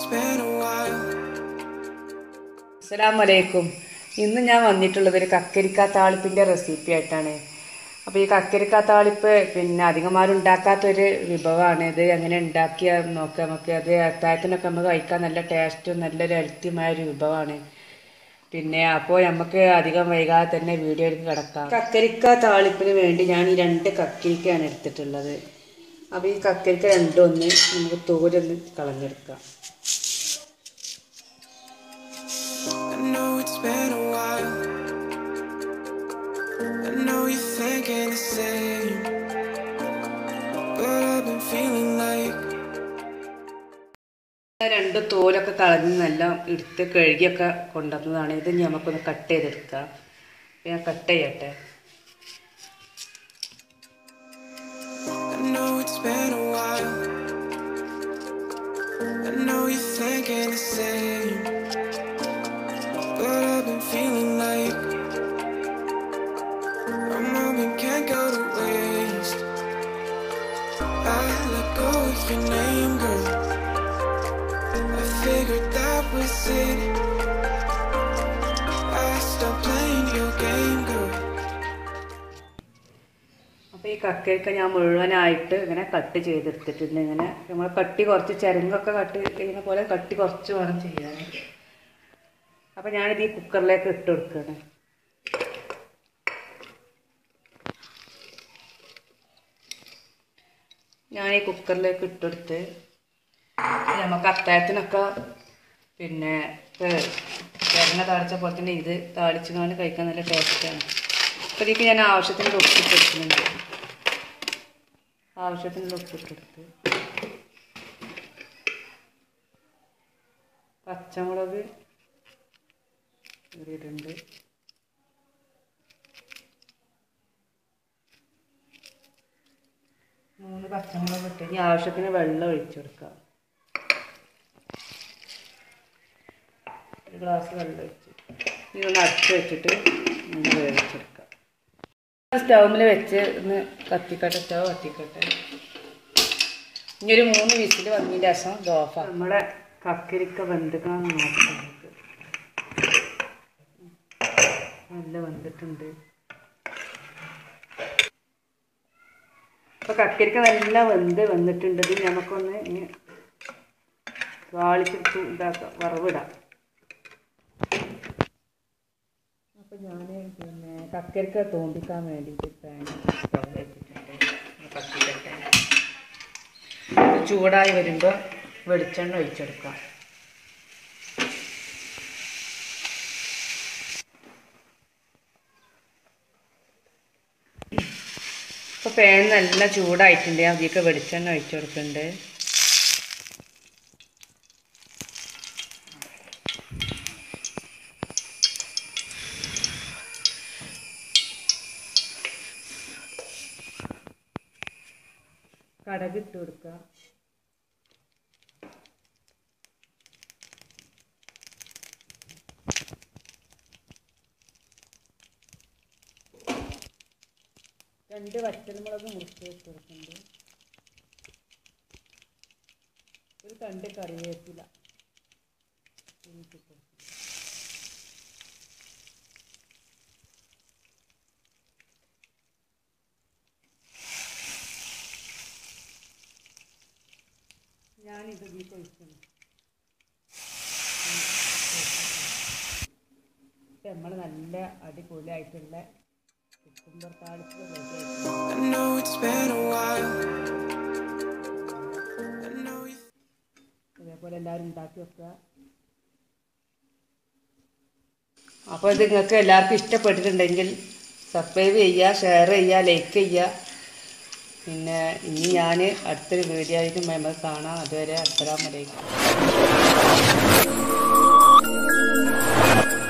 been a while. അസ്സലാമു അലൈക്കും ഇന്ന് ഞാൻ വന്നിട്ടുള്ളത് ഒരു കക്കരിക്ക താളിപ്പിൻ്റെ റെസിപ്പി ആയിട്ടാണ് അപ്പോൾ ഈ കക്കരിക്ക താളിപ്പ് പിന്നെ അധികമാരും ഉണ്ടാക്കാത്തൊരു വിഭവമാണ് ഇത് എങ്ങനെ ഉണ്ടാക്കിയ നോക്കാം നമുക്ക് അത് അത്താഴത്തിനൊക്കെ നമുക്ക് കഴിക്കാൻ നല്ല ടേസ്റ്റും നല്ലൊരു ഹെൽത്തിയുമായ ഒരു വിഭവമാണ് പിന്നെ അപ്പോൾ നമുക്ക് അധികം വൈകാതെ തന്നെ വീഡിയോയിലേക്ക് കിടക്കാം കക്കരിക്ക താളിപ്പിന് വേണ്ടി ഞാൻ ഈ രണ്ട് കക്കരിക്കയാണ് എടുത്തിട്ടുള്ളത് അപ്പോൾ ഈ കക്കരിക്ക രണ്ടും ഒന്ന് നമുക്ക് തോരൊന്ന് കളഞ്ഞെടുക്കാം I know it's been a while. I know you're thinking the same. But I've been feeling like രണ്ട് തോലൊക്കെ കളഞ്ഞ് നല്ല എടുത്ത് കഴുകിയൊക്കെ കൊണ്ടുവന്നതാണ് ഇത് ഇനി നമുക്കൊന്ന് കട്ട് ചെയ്തെടുക്കാം അപ്പൊ ഞാൻ കട്ട് ചെയ്യട്ടെ I know it's been a while. I know you're thinking the same. But I've been feeling like a moment can't go to waste. I let go of your name, girl. I figured that was it. I stopped playing your game, girl. അപ്പോൾ ഈ കക്കയൊക്കെ ഞാൻ മുഴുവനായിട്ട് ഇങ്ങനെ cut ചെയ്തെടുത്തിട്ടുണ്ട് ഇങ്ങനെ നമ്മൾ കട്ടി കുറച്ച് ചിരങ്ങൊക്കെ കട്ട് ചെയ്യുന്ന പോലെ കട്ടി കുറച്ച് വേണം ചെയ്യാൻ അപ്പോൾ ഞാനിത് ഈ കുക്കറിലേക്ക് ഇട്ട് കൊടുക്കുകയാണ് ഞാൻ ഈ കുക്കറിലേക്ക് ഇട്ടെടുത്ത് നമുക്ക് അത്താഴത്തിനൊക്കെ പിന്നെ തേങ്ങ താളിച്ച പോലെ തന്നെ ഇത് താളിച്ചുകൊണ്ട് കഴിക്കാൻ നല്ല ടേസ്റ്റാണ് അപ്പോൾ ഇതിലേക്ക് ഞാൻ ആവശ്യത്തിന് ഉപ്പിട്ട് എടുക്കുന്നുണ്ട് ആവശ്യത്തിന് ഉപ്പിട്ടെടുത്ത് പച്ചമുളക് ഇടുന്നുണ്ട് മൂന്ന് പച്ചമുളക് ഇട്ട് ഇനി ആവശ്യത്തിന് വെള്ളം ഒഴിച്ചു കൊടുക്കാം ഒരു ഗ്ലാസ് വെള്ളം ഒഴിച്ച് ഇനി ഒന്ന് അടച്ച് വെച്ചിട്ട് ഒന്ന് വേവിച്ചെടുക്കാം സ്റ്റൗമിൽ വെച്ച് ഒന്ന് കത്തിക്കട്ടെ സ്റ്റൗ കത്തിക്കട്ടെ ഇനി ഒരു മൂന്ന് വിസിൽ വന്നതിന് ശേഷം ദോഫ നമ്മുടെ കക്കരിക്ക വെന്തിക്കണം നോക്കാം നമുക്ക് നല്ല വെന്തിട്ടുണ്ട് അപ്പോൾ കക്കരിക്ക നല്ല വെന്ത് വന്നിട്ടുണ്ട് ഇത് നമുക്കൊന്ന് ഇനി താളിച്ചിട്ട് ഇതാക്കാം വറവിടാം അപ്പോൾ ഞാൻ പിന്നെ കക്കരിക്ക തോണ്ടിക്കാൻ വേണ്ടിയിട്ട് പാൻ സ്റ്റൗ വെച്ചിട്ടുണ്ട് കത്തിക്കട്ടെ ചൂടായി വരുമ്പോൾ വെളിച്ചെണ്ണ ഒഴിച്ചെടുക്കാം ഇപ്പോൾ പാൻ നല്ല ചൂടായിട്ടുണ്ട് ഞാൻ അതിലേക്ക് വെളിച്ചെണ്ണ ഒഴിച്ചു കൊടുക്കുന്നുണ്ട് കടക് ഇട്ട് കൊടുക്കുക രണ്ട് വറ്റൽമുളക് മുറിച്ച് വെച്ച് കൊടുക്കുന്നുണ്ട് ഒരു തണ്ട് കറിവേപ്പില ഇട്ട് കൊടുക്കുന്നു. ഞാനിത് ഇതിൽ ഒഴിക്കുന്നു നമ്മൾ നല്ല അടിപൊളിയായിട്ടുള്ള കുക്കുംബർ താളിച്ച് റെഡി ആയിട്ടുണ്ട് I know it's been a while. I know you. അതേപോലെ എല്ലാവരും ഉണ്ടാക്കി വെക്കുക അപ്പോൾ ഇത് നിങ്ങൾക്ക് എല്ലാവർക്കും ഇഷ്ടപ്പെട്ടിട്ടുണ്ടെങ്കിൽ സബ്സ്ക്രൈബ് ചെയ്യുക ഷെയർ ചെയ്യുക ലൈക്ക് ചെയ്യുക പിന്നെ ഇനി ഞാൻ അടുത്തൊരു വീഡിയോ ആയിട്ട് നമുക്ക് കാണാം അതുവരെ അസ്സലാമലൈക്കും